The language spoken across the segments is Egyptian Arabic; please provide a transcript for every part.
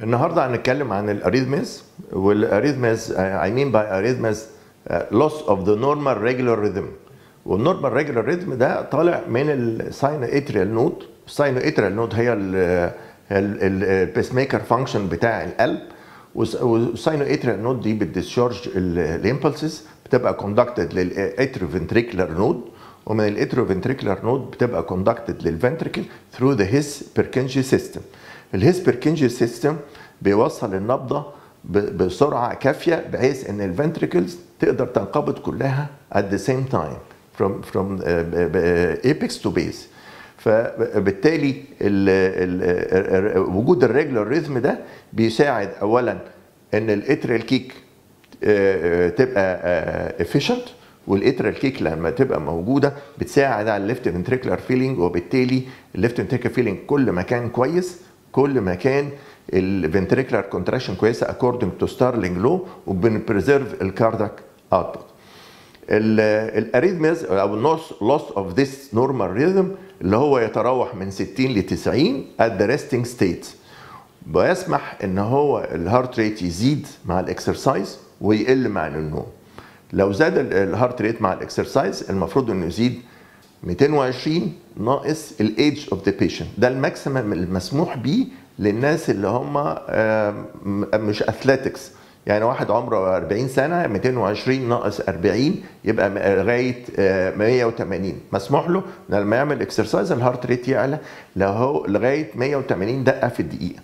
النهارده هنتكلم عن الاريثمز والاريثمز اي مين باي اريثمز loss of the normal regular rhythm والنورمال ريجولار ريتم ده طالع من الساينو اتريال نود الساينو اتريال نود هي البيس ميكر فانكشن بتاع القلب والساينو اتريال نود دي بتديسشارج الامبلسز بتبقى كوندكتد للاتريو فنتريكولار نود ومن الاتريو فنتريكولار نود بتبقى كوندكتد للفنتريكل ثرو ذا هيس بيركنجي سيستم الهيس بيركنجي سيستم بيوصل النبضه بسرعه كافيه بحيث ان الفنتريكلز تقدر تنقبض كلها at the same time from from uh, apex to base فبالتالي ال ال وجود الريجولار ريزم ده بيساعد اولا ان الاتريال كيك تبقى efficient والاتريال كيك لما تبقى موجوده بتساعد على الليفت فنتريكولار فيلينج وبالتالي الليفت فنتريكولار فيلينج كل ما كان كويس كل ما كان الفنتريكولار كونتراكشن كويسه according to ستارلينج لو وبنبريزيرف الكاردك اوتبوت الاريثميز او النص لوس اوف ذيس نورمال ريزم اللي هو يتراوح من 60 ل 90 at the resting state بيسمح ان هو الهارت ريت يزيد مع الاكسرسايز ويقل مع النوم لو زاد الهارت ريت مع الاكسرسايز المفروض انه يزيد 220 ناقص الايدج اوف ذا بيشنت ده الماكسيمم المسموح بيه للناس اللي هم مش اثليتكس يعني واحد عمره 40 سنه 220 ناقص 40 يبقى لغايه 180 مسموح له لما يعمل اكسرسايز الهارت ريت يعلى لو هو لغايه 180 دقه في الدقيقه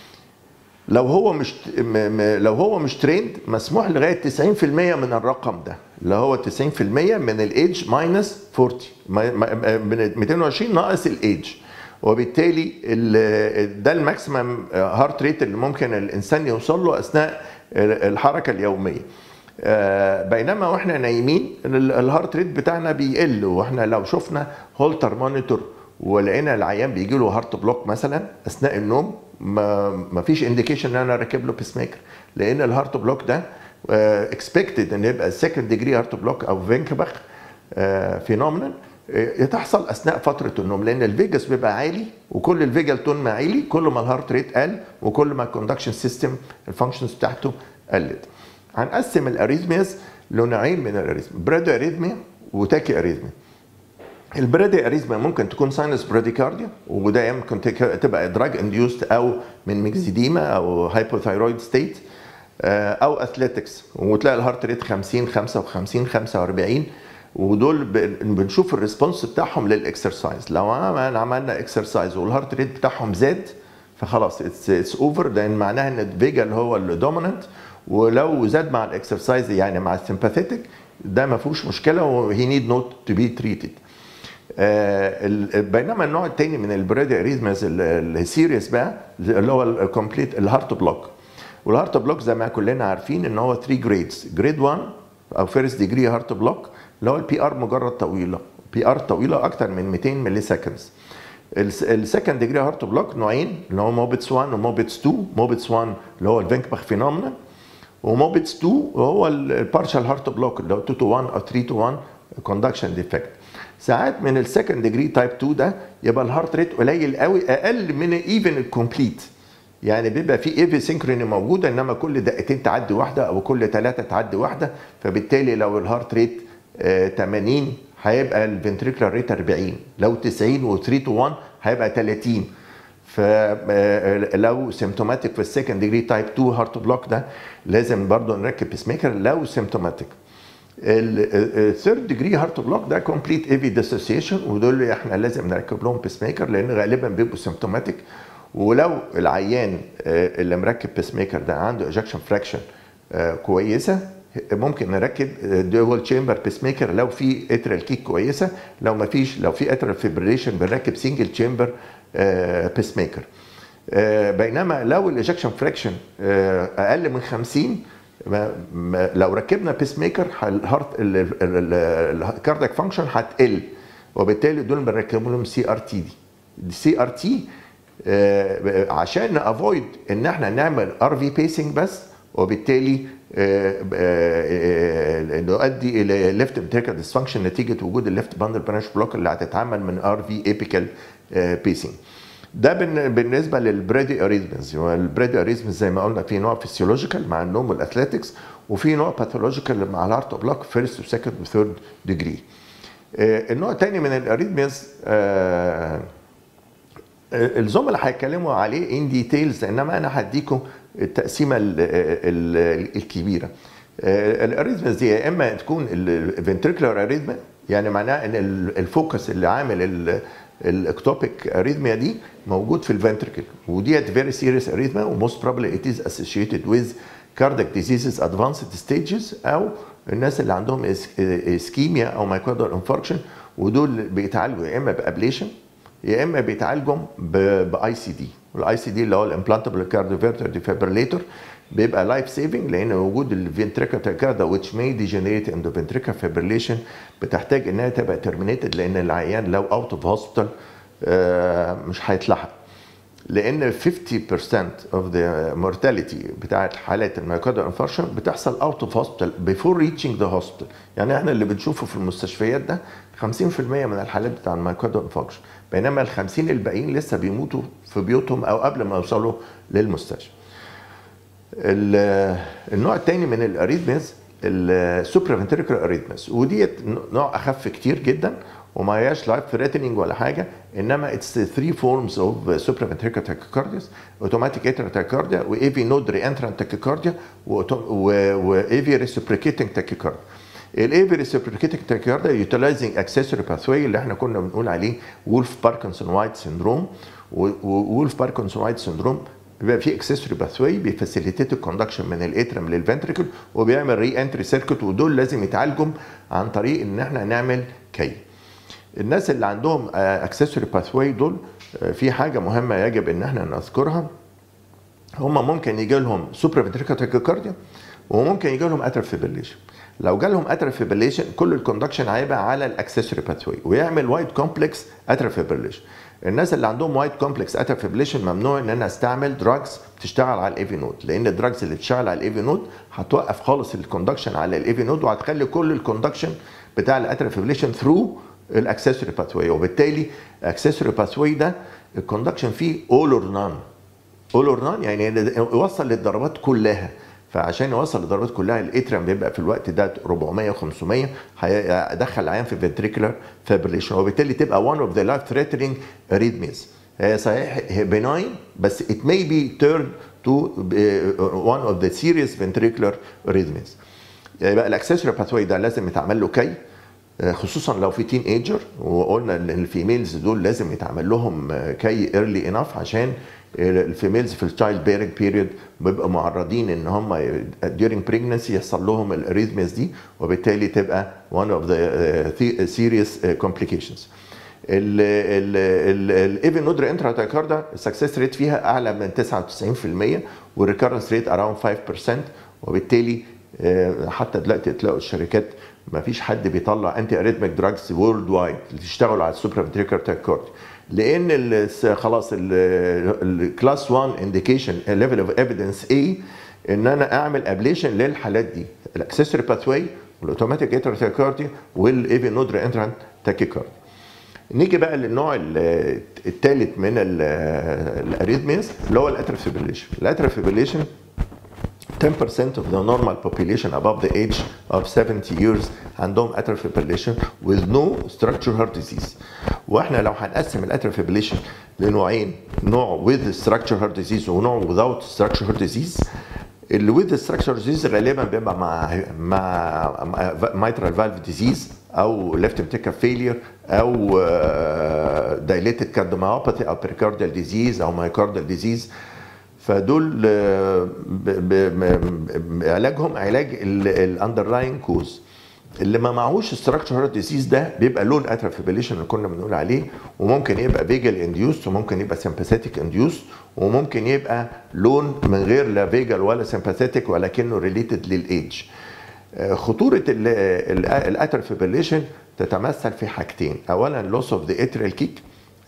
لو هو مش لو هو مش تريند مسموح لغايه 90% من الرقم ده اللي هو 90% من الايدج ماينس 40 من 220 ناقص الايدج وبالتالي ده الماكسيمم هارت ريت اللي ممكن الانسان يوصل له اثناء الحركه اليوميه بينما واحنا نايمين الهارت ريت بتاعنا بيقل واحنا لو شفنا هولتر مونيتور ولقينا العيان بيجي له هارت بلوك مثلا اثناء النوم ما, ما فيش انديكيشن ان انا راكب له بيس ميكر لان الهارت بلوك ده اكسبكتد ان يبقى سكند ديجري هارت بلوك او فينكبخ فينومينال تحصل اثناء فتره النوم لان الفيجاس بيبقى عالي وكل الفيجال تون ما عالي كل ما الهارت ريت قل وكل ما الكوندكشن سيستم الفانكشنز بتاعته قلت هنقسم الاريزمياز لنوعين من الاريزميا برادو اريزميا وتاكي اريزميا البرادي اريزميا ممكن تكون ساينس براديكارديا وده ممكن تبقى دراج انديوست او من ميكزيديما او هايبوثايرويد ستيت او اثليتكس وتلاقي الهارت ريت 50 55 45 ودول بنشوف الريسبونس بتاعهم للاكسرسايز لو عملنا اكسرسايز والهارت ريت بتاعهم زاد فخلاص اتس اوفر لان معناها ان الفيجا اللي هو الدوميننت ولو زاد مع الاكسرسايز يعني مع السمباثيتك ده ما فيهوش مشكله وهي نيد نوت تو بي تريتد بينما النوع الثاني من البريدي اريزمز السيريس بقى اللي هو الكومبليت الهارت بلوك والهارت بلوك زي ما كلنا عارفين ان هو 3 جريدز جريد 1 او فيرست ديجري هارت بلوك اللي هو البي ار مجرد طويله بي ار طويله اكتر من 200 ملي سكندز السكند ديجري هارت بلوك نوعين اللي هو موبيتس 1 وموبيتس 2 موبيتس 1 اللي هو الفينكبخ فينومينا وموبيتس 2 هو البارشال هارت بلوك اللي هو 2 تو 1 او 3 تو 1 كوندكشن ديفكت ساعات من السكند ديجري تايب 2 ده يبقى الهارت ريت قليل قوي اقل من ايفن الكومبليت يعني بيبقى في ايفي سينكروني موجوده انما كل دقيقتين تعدي واحده او كل ثلاثه تعدي واحده فبالتالي لو الهارت ريت 80 هيبقى الفنتريكولار ريت 40 لو 90 و3 تو 1 هيبقى 30 فلو سيمتوماتيك في السكند ديجري تايب 2 هارت بلوك ده لازم برضه نركب بيس ميكر لو سيمتوماتيك الثيرد ديجري هارت بلوك ده كومبليت ايفي ديسوسيشن ودول احنا لازم نركب لهم بيس ميكر لان غالبا بيبقوا سيمتوماتيك ولو العيان اللي مركب بيس ميكر ده عنده اجكشن فراكشن كويسه ممكن نركب دول تشامبر بيس ميكر لو في اترال كيك كويسه لو ما فيش لو في اترال فيبريليشن بنركب سنجل تشامبر بيس ميكر بينما لو الاجكشن فراكشن اقل من 50 لو ركبنا بيس ميكر الهارت الكاردياك فانكشن هتقل وبالتالي دول بنركب لهم سي ار تي دي السي ار تي عشان نافويد ان احنا نعمل ار في بيسنج بس وبالتالي نؤدي الى ليفت فنتريكال ديسفانكشن نتيجه وجود الليفت باندل برانش بلوك اللي هتتعمل من ار في ايبيكال بيسنج ده بالن- بالنسبه للبريدي اريزمز البريدي اريزمز زي ما قلنا في نوع فيسيولوجيكال مع النوم والاثليتكس وفي نوع باثولوجيكال مع الهارت بلوك فيرست وسكند وثيرد ديجري النوع الثاني من الاريزمز آه الزملاء هيتكلموا عليه ان ديتيلز انما انا هديكم التقسيمه ال- ال- الكبيره الاريزمز دي يا اما تكون الفنتريكولار اريزما يعني معناها ان ال- الفوكس اللي عامل ال- الاكتوبيك اريثميا دي موجود في الفنتركل وديت فيري سيريس اريثميا وموست بروبلي ات از اسوشيتد ويز كاردياك ديزيزز ادفانسد ستيجز او الناس اللي عندهم اسكيميا او مايكاردال انفاركشن ودول بيتعالجوا يا اما بابليشن يا اما بيتعالجوا باي سي دي الاي سي دي اللي هو الامبلانتبل كارديوفيرتر ديفابريليتور بيبقى لايف سيفنج لان وجود الفنتريكا تاكاردا which may degenerate into ventricular fibrillation بتحتاج انها تبقى terminated لان العيان لو اوت اوف هوسبيتال مش هيتلحق لان 50% of the mortality بتاعت حالات الميوكاردال انفارشن بتحصل اوت اوف هوسبيتال بيفور ريتشنج ذا هوسبيتال يعني احنا اللي بنشوفه في المستشفيات ده 50% من الحالات بتاع الميوكاردال انفاركشن بينما ال 50 الباقيين لسه بيموتوا في بيوتهم او قبل ما يوصلوا للمستشفى ال- النوع الثاني من الاريثمز السوبرا فنتريكولار اريثمز وديت نوع اخف كتير جدا وما هياش لايف ثريتنينج ولا حاجه انما اتس 3 فورمز اوف سوبرا فنتريكولار تاكيكاردياس اوتوماتيك اتر تاكيكارديا وايفي نود ري انترانت تاكيكارديا وايفي ريسبريكيتنج تاكيكارديا الايفي ريسبريكيتنج تاكيكارديا يوتيلايزنج اكسسوري باثوي اللي احنا كنا بنقول عليه وولف باركنسون وايت سيندروم وولف باركنسون وايت سيندروم بيبقى في اكسسوري باثوي بيفاسيليتيت الكوندكشن من الاترم للفنتريكل وبيعمل ري انتري سيركت ودول لازم يتعالجوا عن طريق ان احنا نعمل كي الناس اللي عندهم اكسسوري باثوي دول آه، في حاجه مهمه يجب ان احنا نذكرها هم ممكن يجي لهم سوبرا فنتريكال تاكيكارديا وممكن يجي لهم اتر فيبريليشن لو جالهم اتر فيبريليشن كل الكوندكشن هيبقى على الاكسسوري باثوي ويعمل وايت كومبلكس اتر فيبريليشن الناس اللي عندهم وايت كومبلكس اتر فيبريليشن ممنوع ان انا استعمل دراجز بتشتغل على الايفي نود لان الدراجز اللي بتشتغل على الايفي نود هتوقف خالص الكوندكشن على الايفي نود وهتخلي كل الكوندكشن بتاع الاتر فيبريليشن ثرو الاكسسوري باثوي وبالتالي الاكسسوري باثوي ده الكوندكشن فيه اول اور نان اول اور نان يعني يوصل للضربات كلها فعشان يوصل للضربات كلها الاتريم بيبقى في الوقت ده 400 500 هيدخل العيان في فنتريكولار فابريليشن وبالتالي تبقى one of the life threatening arrhythmias هي صحيح هي benign بس it may be turned to uh, one of the serious ventricular arrhythmias يبقى الاكسسوري باثوي ده لازم يتعمل له كي خصوصا لو في تين ايجر وقلنا ان الفيميلز دول لازم يتعمل لهم كي ايرلي انف عشان الفيميلز في التشايلد بيرنج بيريود بيبقوا معرضين ان هم during pregnancy يحصل لهم الاريثمياز دي وبالتالي تبقى one of the serious complications الايفن نودر انترا السكسس ريت فيها اعلى من 99% والريكرنس ريت اراوند 5% وبالتالي حتى دلوقتي تلاقوا الشركات ما فيش حد بيطلع انتي اريثميك دراجز وورلد وايد اللي تشتغلوا على السوبرا فنتريكولار تاكورد لان ال خلاص الكلاس 1 انديكيشن ليفل اوف ايفيدنس اي ان انا اعمل ابليشن للحالات دي الاكسسوري باثواي والاوتوماتيك اتر تاكيكارديا والايفي نودر انترانت تاكيكارديا نيجي بقى للنوع الثالث من الاريثمياز اللي هو الاتر فيبريليشن الاتر فيبريليشن 10% of the normal population above the age of 70 years عندهم atrial fibrillation with no structural heart disease واحنا لو هنقسم الاتر fibrillation لنوعين نوع with structural heart disease ونوع without structural heart disease اللي with structural disease غالبا بيبقى مع مع mitral valve disease او left ventricular failure او dilated cardiomyopathy او pericardial disease او myocardial disease فدول علاجهم علاج الاندرلاين كوز اللي ما معهوش ستراكشر هارت ديزيز ده بيبقى لون اترا فيبريليشن اللي كنا بنقول عليه وممكن يبقى فيجل انديوست وممكن يبقى سمباثيتك انديوست وممكن يبقى لون من غير لا فيجل ولا سمباثيتك ولكنه ريليتد للايدج خطوره الاترا فيبريليشن تتمثل في حاجتين اولا لوس اوف ذا اتريال كيك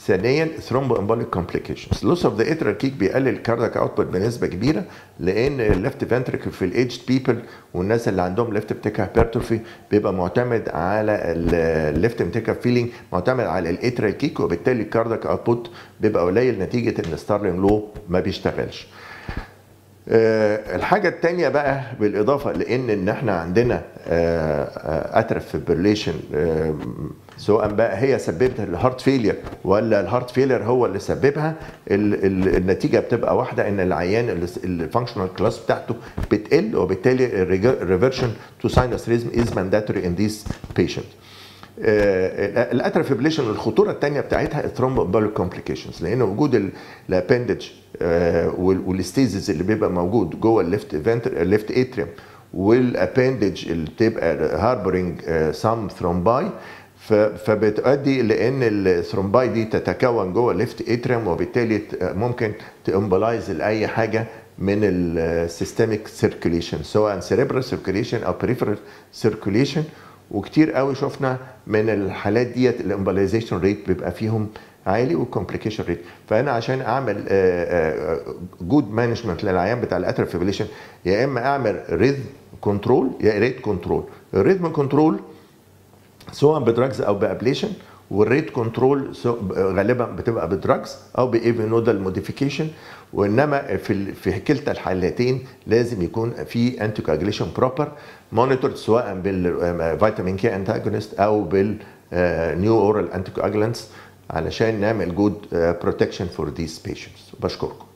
ثانيا ثرومبو امبوليك كومبليكيشنز لوس اوف ذا اترال كيك بيقلل الكاردياك اوتبوت بنسبه كبيره لان الليفت فنتريكل في الايدج بيبل والناس اللي عندهم ليفت بتيكا هيبرتروفي بيبقى معتمد على الليفت بتيكا فيلينج معتمد على الاترال كيك وبالتالي الكاردياك اوتبوت بيبقى قليل نتيجه ان ستارلينج لو ما بيشتغلش أه الحاجة التانية بقى بالإضافة لأن إن إحنا عندنا أه أترف فيبريليشن أه سواء بقى هي سببت الهارت فيلير ولا الهارت فيلير هو اللي سببها ال ال النتيجة بتبقى واحدة إن العيان الفانكشنال كلاس بتاعته بتقل وبالتالي الريفرشن تو ساينس ريزم از مانداتوري ان ذيس بيشنت الاترفيبليشن الخطوره الثانيه بتاعتها الثرومبوبوليك كومبليكيشنز لان وجود الابندج والستيزز اللي بيبقى موجود جوه الليفت فنتر الليفت اتريوم والابندج اللي بتبقى هاربرنج سام ثرومباي فبتؤدي لان الثرومباي دي تتكون جوه الليفت اتريوم وبالتالي ممكن تامبلايز لاي حاجه من السيستميك سيركيليشن سواء سيريبرال سيركيليشن او بريفرال سيركيليشن وكتير قوي شفنا من الحالات ديت الامبلايزيشن ريت بيبقى فيهم عالي والكومبليكيشن ريت فانا عشان اعمل جود مانجمنت للعيان بتاع الاتر فيبريليشن يا اما اعمل ريذم كنترول يا ريت كنترول الريذم كنترول سواء بدراجز او بابليشن والريت كنترول غالبا بتبقى بدراجز او بايفي نودال موديفيكيشن وانما في في كلتا الحالتين لازم يكون في انتي كواجليشن بروبر مونيتورد سواء بالفيتامين كي انتاجونست او بالنيو اورال انتي كواجلانتس علشان نعمل جود بروتكشن فور ذيس بيشنتس بشكركم